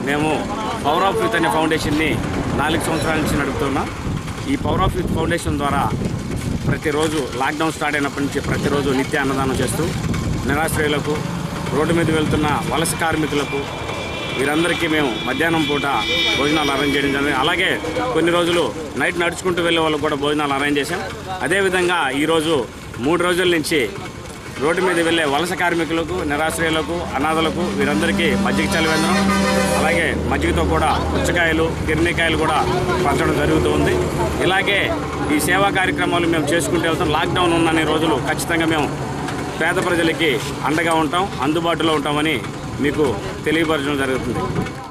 మేము power of youth అనే ఫౌండేషన్ని నాలుగు సంవత్సరాల నుంచి నడుపుతున్నాం ఈ పవర్ ఆఫ్ యూత్ ఫౌండేషన్ ద్వారా ప్రతిరోజు లాక్డౌన్ స్టార్ట్ అయినప్పటి నుంచి ప్రతిరోజు నిత్య అన్నదానం చేస్తూ నిరాశ్రయులకు రోడ్డు మీద వెళ్తున్న వలస కార్మికులకు వీరందరికీ మేము మధ్యాహ్నం పూట భోజనాలు అరేంజ్ చేయడం జరిగింది అలాగే కొన్ని రోజులు నైట్ నడుచుకుంటూ వెళ్ళే వాళ్ళకు కూడా భోజనాలు అరేంజ్ చేశాం అదేవిధంగా ఈరోజు మూడు రోజుల నుంచి రోడ్డు మీద వెళ్ళే వలస కార్మికులకు నిరాశ్రయులకు అనాథలకు వీరందరికీ మజ్జిగ చలివేంద్రం అలాగే మజ్జిగతో కూడా పుచ్చకాయలు కిర్నికాయలు కూడా పంచడం జరుగుతుంది ఇలాగే ఈ సేవా కార్యక్రమాలు మేము చేసుకుంటూ వెళ్తాం లాక్డౌన్ ఉన్న రోజులు ఖచ్చితంగా మేము పేద ప్రజలకి అండగా ఉంటాం అందుబాటులో ఉంటామని మీకు తెలియపరచడం జరుగుతుంది